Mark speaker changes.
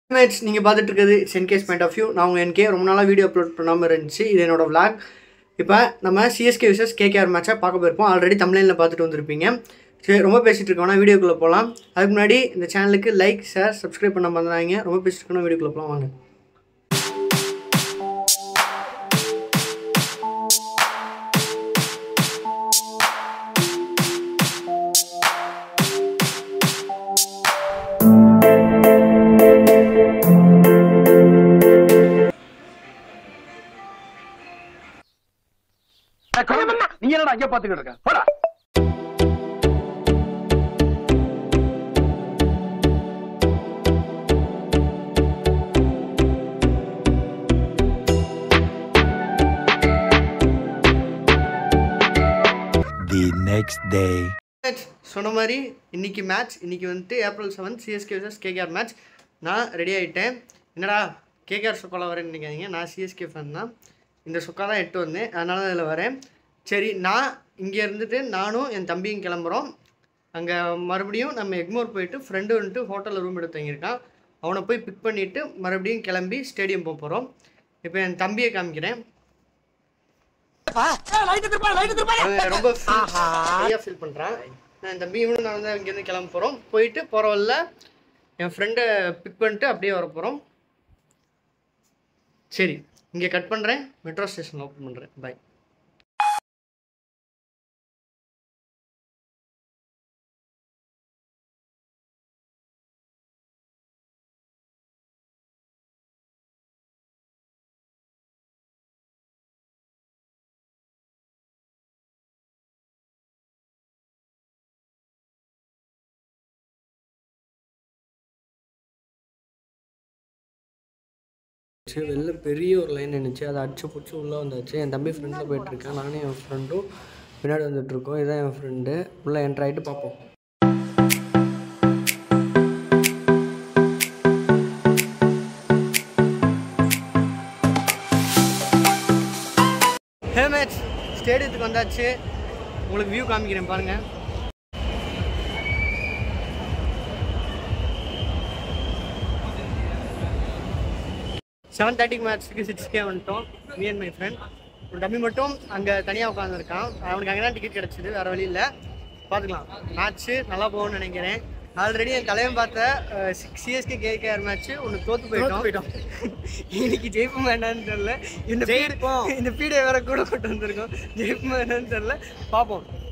Speaker 1: Match நீங்கள் பார்த்துட்டு இருக்கிறது சென்கேஸ் பாயிண்ட் ஆஃப் வியூ நான் உங்கள் என்கே ரொம்ப நாளாக வீடியோ அப்லோட் பண்ணாமல் இருந்துச்சு இது என்னோட vlog இப்போ நம்ம சிஎஸ்கே விசஸ் கேகேஆர் மேட்சை பார்க்க போயிருப்போம் ஆல்ரெடி தமிழ்ல பார்த்துட்டு வந்திருப்பீங்க சரி ரொம்ப பேசிகிட்டு இருக்கோம்னா வீடியோக்குள்ளே போகலாம் அதுக்கு முன்னாடி இந்த சேனலுக்கு லைக் ஷேர் சப்ஸ்கிரைப் பண்ண மறந்துடாதீங்க ரொம்ப பேசிட்டு இருக்கோம் வீடியோக்குள்ளே போகலாம் வாங்க
Speaker 2: நீ என்னடா அங்க பாத்துக்கிட்டு இருக்க போடா
Speaker 3: the next day.
Speaker 1: மேட்ச் சொன்ன மாதிரி இன்னைக்கு மேட்ச் இன்னைக்கு வந்துட்டு April seven CSK vs KKR match நான் ரெடி ஆகிட்டேன் என்னடா கேகேஆர் சொக்கால வரேன்னு நினைக்காதீங்க நான் சிஎஸ்கே ஃபேன் தான் இந்த சொக்கா தான் எட்டு வந்தேன் அதனால தான் இதில் வரேன் சரி நான் இங்கே இருந்துட்டு நானும் என் தம்பியும் கிளம்புறோம் அங்கே மறுபடியும் நம்ம எக்மோர் போயிட்டு ஃப்ரெண்டு வந்துட்டு ஹோட்டலில் ரூம் எடுத்து தங்கியிருக்கான் அவனை போய் பிக் பண்ணிவிட்டு மறுபடியும் கிளம்பி ஸ்டேடியம் போக போகிறோம் இப்போ என் தம்பியை காமிக்கிறேன் அவன் ரொம்ப ஃப்ரீயாக ஃபீல் பண்ணுறான் நான் என் தம்பி இவனும் நான் வந்து இங்கேருந்து கிளம்ப போகிறோம் போயிட்டு போகிற வழில என் ஃப்ரெண்டை பிக் பண்ணிட்டு அப்படியே வர போகிறோம் சரி இங்கே கட் பண்ணுறேன் மெட்ரோ ஸ்டேஷன் ஓப்பன் பண்ணுறேன் பை சரி வெளில பெரிய ஒரு லைன் இருந்துச்சு அதை அடிச்சு பிடிச்சி உள்ளே வந்தாச்சு என் தம்பி ஃப்ரெண்டில் போயிட்டுருக்கேன் நானும் என் ஃப்ரெண்டும் பின்னாடி வந்துட்டுருக்கோம் இதுதான் என் ஃப்ரெண்டு உள்ளே என்ட்ரு ஆகிட்டு பார்ப்போம் ஹே மேட்ச் ஸ்டேடியத்துக்கு வந்தாச்சு உங்களுக்கு வியூ காமிக்கிறேன் பாருங்கள் செவன் தேர்ட்டிக்கு மேட்ச்சுக்கு சிக்ஸ் கே வந்துட்டோம் மீ அண்ட் மை ஃப்ரெண்ட் ஒரு டம்மி மட்டும் அங்கே தனியாக உட்காந்துருக்கான் அவனுக்கு அங்கே தான் டிக்கெட் கிடச்சிது வேறு வழி இல்லை பார்த்துக்கலாம் மேட்ச்சு நல்லா போகும்னு நினைக்கிறேன் ஆல்ரெடி என் தலைவன் பார்த்த சிக்ஸ் சிஎஸ்கே கேகேஆர் மேட்ச்சு ஒன்று தோற்று போயிட்டோம் போயிட்டோம் இன்னைக்கு ஜெயிப்போம் என்னன்னு தெரியல இந்த feed- இந்த பீடை வேற கூட கொண்டு வந்திருக்கோம் ஜெயிப்போம் என்னன்னு தெரியல பார்ப்போம்